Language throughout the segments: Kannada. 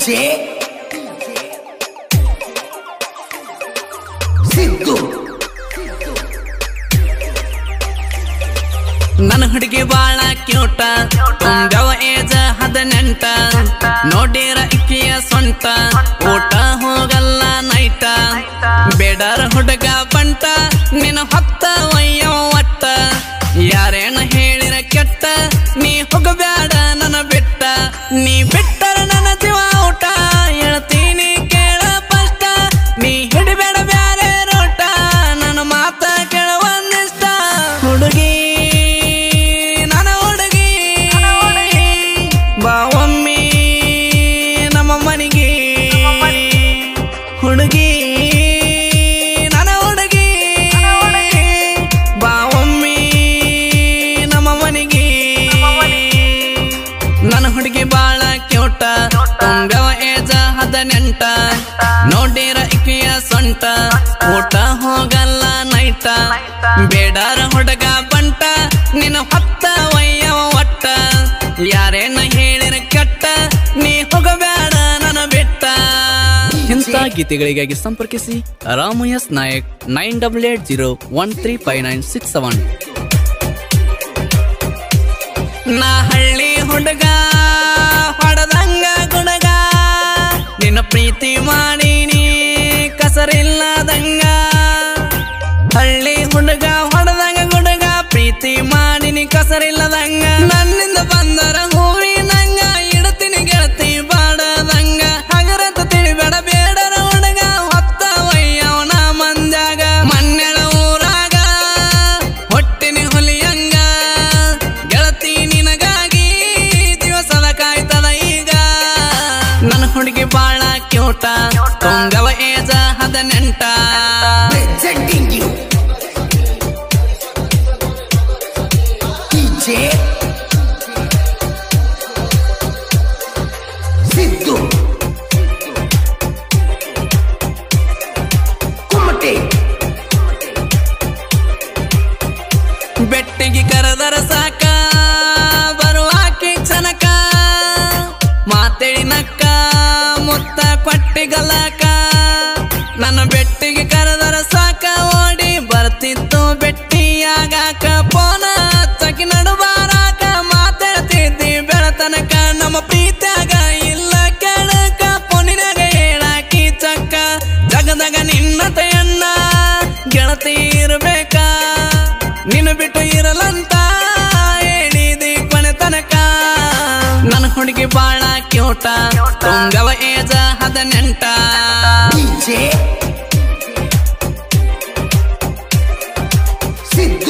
DJ ಸಿದ್ದು ನನ್ನ ಹುಡುಗಿ ಬಾಳ ಕ್ಯೂಟ ತುಂಬ್ಯವ ಏಜ ಹದಿನೆಂಟ ನೋಡಿರ ಇಕ್ಕಿಯ ಸೊಂಟ ಊಟ ಹೋಗಲ್ಲ ನೈಟ ಬೇಡರ ಹುಡುಗ ಬಂಟ ನಿನ್ನ ಹೊತ್ತ ಒಯ್ಯವ ಒಟ್ಟ ಯಾರೇನ ಹೇಳಿರ ಕೆಟ್ಟ ನೀ ಹೋಗಬ್ಯಾಡ ನನ್ನ ಬಿಟ್ಟ ನೀ ಬಿಟ್ಟರ ನನ್ನ ಜೀವ ಊಟ ಹೇಳ್ತೀನಿ ಕೇಳ ಪಷ್ಟ ನೀ ಹಿಡಿಬೇಡ ಬ್ಯಾರೆ ರೋಟ ನನ್ನ ಮಾತ ಕೇಳುವಂದಿಷ್ಟ ಹುಡುಗಿ ನನ್ನ ಹುಡುಗಿ ಬಾ ಒಮ್ಮೆ ನಮ್ಮ ಮನೆಗೆ ಹುಡುಗಿ ನನ್ನ ಹುಡುಗಿ ಬಾ ಒಮ್ಮೆ ನಮ್ಮ ಮನೆಗೆ ನನ್ನ ಹುಡುಗಿ ಬಾಳ ಕ್ಯೂಟ ತುಂಬ್ಯವ ಏಜ ಹದಿನೆಂಟ ನೋಡಿರ ಇಕ್ಕಿಯ ಸೊಂಟ ಊಟ ಹೋಗಲ್ಲ ನೈಟ ಬೇಡಾರ ಹುಡುಗ ಬಂಟ ನಿನ್ನ ಹೊತ್ತ ಒಯ್ಯವ ಒಟ್ಟ ಯಾರೇನ ಹೇಳಿರ ಕೆಟ್ಟ ನೀ ಹೋಗಬೇಡ ನನ್ನ ಬಿಟ್ಟ ಇಂಥ ಗೀತೆಗಳಿಗಾಗಿ ಸಂಪರ್ಕಿಸಿ Ramu S Nayak nine double eight zero one three five nine six seven ನಾ ಹಳ್ಳಿ ಹುಡುಗ ಹೊಡೆದಂಗ ಗುಡಗ ನಿನ್ನ ಪ್ರೀತಿ ಮಾಡೀನಿ ಕಸರಿಲ್ಲದಂಗ ಹಳ್ಳಿ ಹುಡುಗ ಹೊಡೆದಂಗ ಗುಡಗ ಪ್ರೀತಿ ಮಾಡಿನಿ ಕಸರಿಲ್ಲದಂಗ ನನ್ನಿಂದ ಬಂದರ ಹೂವಿನಂಗ ಇಡ್ತೀನಿ ಗೆಳತಿ ಬಾಡದಂಗ ಹಗರತ ತಿಳಿಬೇಡ ಬೇಡರ ಹುಡುಗ ಹೊತ್ತ ವಯ್ಯವನ ಮಂದ್ಯಾಗ ಮನ್ನೆಳ ಊರಾಗ ಹೊಟ್ಟಿನಿ ಹುಲಿಯಂಗ ಗೆಳತಿ ನಿನಗಾಗಿ ದಿವಸದ ಕಾಯ್ತದ ಈಗ ನನ್ನ ಹುಡುಗಿ ಬಾಳ ಕ್ಯೂಟ ತುಂಗವ ಏಜ ಹದಿನೆಂಟ presenting you DJ ಸಿದ್ದು ಕುಮಟೆ ಬೆಟ್ಟಿಗೆ ಕರೆದರ ಸಾಕ ಬರುವಾಕಿ ಕ್ಷಣಕ ಮಾತೇಳಿ ನಕ್ಕ ಮುತ್ತ ಕೊಟ್ಟಿಗಲಕ ನನ್ನ ಬೆಟ್ಟಿಗೆ ಕರೆದರ ಸಾಕ ಓಡಿ ಬರ್ತಿತ್ತು ಬೆಟ್ಟಿಯಾಗಾಕ ಪೋನ ಹಚ್ಚಕಿ ನಡುಬಾರಾಕ ಮಾತಾಡ್ತಿದ್ದಿ ಬೆಳತನಕ ನಮ್ಮ ಪ್ರೀತ್ಯಾಗ ಇಲ್ಲ ಕೆಳಕ ಪೊನಿನಾಗ ಹೇಳಾಕಿ ಚಕ್ಕ ಜಗದಾಗ ನಿನ್ನತೆಯನ್ನ ಗೆಳತಿ ಇರ್ಬೇಕ ನಿನ್ನ ಬಿಟ್ಟು ಇರಲಂತ ಹೇಳಿದಿ ಕೊನೆ ತನಕ ನನ್ನ ಹುಡುಗಿ ಬಾಳ ಕ್ಯೂಟ ತುಂಗವ ಏಜ ಹದಿನೆಂಟ DJ ಸಿದ್ದು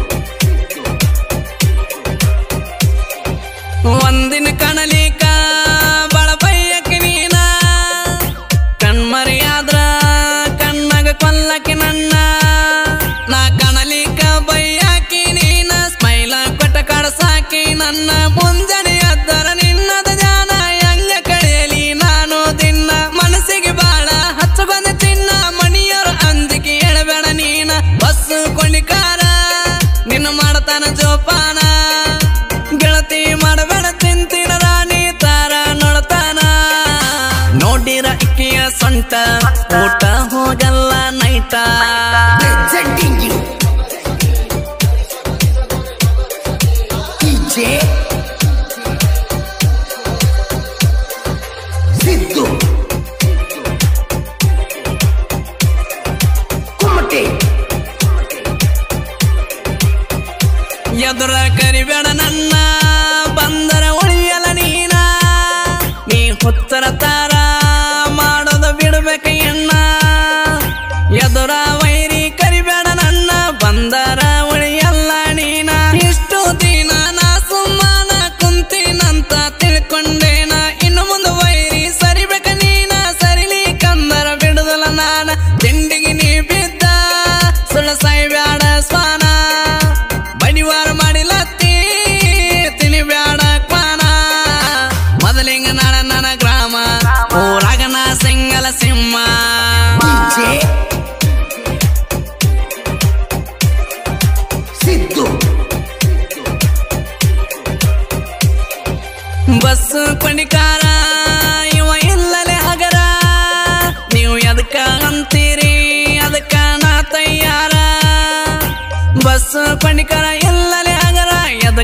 ಒಂದಿನ ಕಣಲಿಕ ಬಳ ಬೈಯಕ್ಕೆ ನೀನ ಕಣ್ಮರಿಯಾದ್ರ ಕಣ್ಣಾಗ ಕೊಲ್ಲಕ್ಕೆ ನನ್ನ ನಾ ಕಣಲಿಕ ಬೈಯಾಕಿ ನೀನ ಸ್ಮೈಲ ಕೊಟ್ಟ ಕಡಸಾಕಿ ನನ್ನ ಮುಂಜಾನೆ ಅದ್ದರ ನಿನ್ನದ ಜಾನ ಹೆಂಗ ಕಳೆಯಲಿ ನಾನು ದಿನ ಮನಸ್ಸಿಗೆ ಬಾಳ ಹಚ್ಚಗೊಂದ ಚಿನ್ನ ಮಣಿಯರ ಅಂಜಿಕೆ ಹೇಳಬೇಡ ನೀನ ಬಸ್ ಕೊಂಡಿಕಾರ ನಿನ್ನ ಮಾಡತಾನ ಜೋಪಾನ ಗೆಳತಿ ಮಾಡಬೇಡ ಚಿಂತಿನ ರಾಣಿ ತಾರ ನೋಡ್ತಾನ ನೋಡಿರ ಇಕ್ಕಿಯ ಸೊಂಟ ಊಟ ಹೋಗಲ್ಲ ನೈಟ presenting you DJ Siddu Kumate ಎದುರ ಕರಿಬೇಡ ನನ್ನ ಬಂದರ ಉಳಿಯಲ್ಲ ನೀನ ನೀ ಹುತ್ತರ ತಾರ ಮಾಡೋದು ಬಿಡ್ಬೇಕ ಎಣ್ಣ ಎದುರ ವೈರಿ ಕರಿಬೇಡ ನನ್ನ ಬಂದರ ಉಳಿಯಲ್ಲ ನೀನ ಇಷ್ಟು ದಿನ ನಾ ಸುಮ್ಮನ ಕುಂತೀನಂತ ತಿಳ್ಕೊಂಡೇನ ಇನ್ನು ಮುಂದೆ ವೈರಿ ಸರಿಬೇಕ ನೀನ ಸರಿಲಿ ಕಂದರ ಬಿಡುದಲ್ಲ ನಾನ ತಿಂಡಿಗೆ ನೀ ಬಿದ್ದ ಸುಳ್ಳ ಸಾಯ್ಬ್ಯಾಡ ಸ್ವಾನ ಬಡಿವಾರ ಮಾಡಿಲತ್ತಿ ತಿನಿ ಬ್ಯಾಡ ಕ್ವಾನ ಮೊದಲಿಂಗ ನಾಳ ನನ್ನ ಗ್ರಾಮ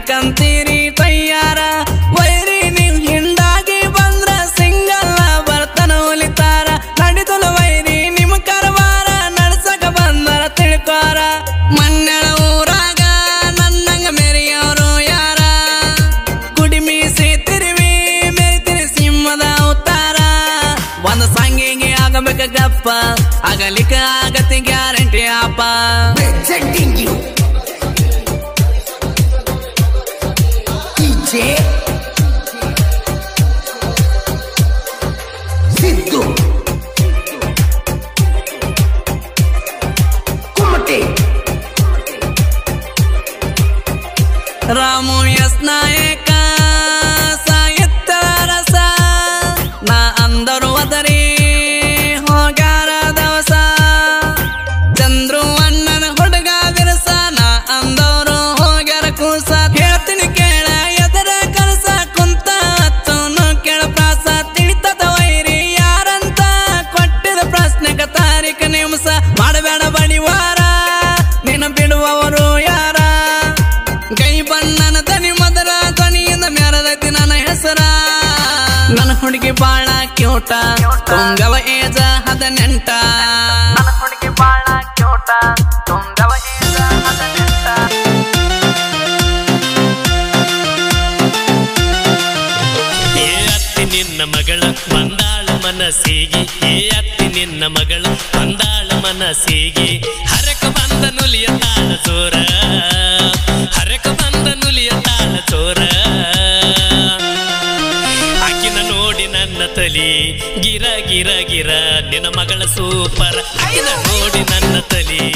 ನಡ್ಕಂತೀರಿ ತಯ್ಯಾರ ವೈರಿ ನೀವು ಹಿಂಡಾಗಿ ಬಂದ್ರ ಸಿಂಗಲ್ಲ ಬರ್ತನ ಉಲಿತಾರ ನಡಿತಲ ವೈರಿ ನಿಮ್ ಕರವಾರ ನಡ್ಸಕ ಬಂದರ ತಿಳ್ಕೋರ ಮನ್ನೆಳ ಊರಾಗ ನನ್ನಂಗ ಮೆರೆಯೋರು ಯಾರ ಗುಡಿ ಮೀಸಿ ತಿರುವಿ ಮೆರಿತಿರಿ ಸಿಂಹದ ಅವತಾರ ಒಂದು ಸಂಗಿಗೆ ಆಗಬೇಕ ಗಪ್ಪ ಆಗಲಿಕ್ಕ ಆಗತಿ ಗ್ಯಾರಂಟಿ ಅಪ್ಪ Presenting you. DJ Siddu Kumate Ramu S Nayak ಸಾಹಿತ್ಯ ರಸ ನಾ ಅಂದರು ಅದರಿ ಹೋಗ್ಯಾರ ದವಸ ಚಂದ್ರು ಅಣ್ಣನ ಹುಡುಗ ವಿರಸ ನಾ ಅಂದವರು ಹೋಗ್ಯಾರ ಕೂಸ ಹೇಳ್ತೀನಿ ಕೇಳ ಎದರ ಕನಸ ಕುಂತ ಹಚ್ಚೋನು ಕೇಳ ಪ್ರಾಸ ತಿಳಿತದ ವೈರಿ ಯಾರಂತ ಕೊಟ್ಟಿದ ಪ್ರಶ್ನೆಗ ತಾರೀಕ ನಿಮಿಷ ಮಾಡಬೇಡ ಬಡಿವಾರ ನಿನ್ನ ಬಿಡುವವರು ಯಾರ ಕೈ ಬಣ್ಣನ ದನಿ ಮದರ ಧ್ವನಿಯಿಂದ ಮೆರದೈತಿ ನನ್ನ ಹೆಸರ ನನ್ನ ಹುಡುಗಿ ಬಾಳ ಕ್ಯೂಟ ತುಂಗವ ಏಜ ಹದಿನೆಂಟ ನನ್ನ ಹುಡುಗಿ ಬಾಳ ಕ್ಯೂಟ ತುಂಗವ ಏಜ ಹದಿನೆಂಟ ಏ ಅತ್ತಿ ನಿನ್ನ ಮಗಳ ಬಂದಾಳ ಮನಸ್ಸಿಗೆ ಏ ಅತ್ತಿ ನಿನ್ನ ಮಗಳ ಬಂದಾಳ ಮನಸ್ಸಿಗೆ ಹರಕ ಬಂದ ನುಲಿಯ ತಾಳ ಚೋರ ಹರಕ ಬಂದ ನುಲಿಯ ತಾಳ ಚೋರ ಆಕಿನ ನೋಡಿ ನನ್ನ ತಲಿ ಗಿರ ಗಿರ ಗಿರ ನಿನ್ನ ಮಗಳ ಸೂಪರ್ ಆಕಿನ ನೋಡಿ ನನ್ನ ತಲಿ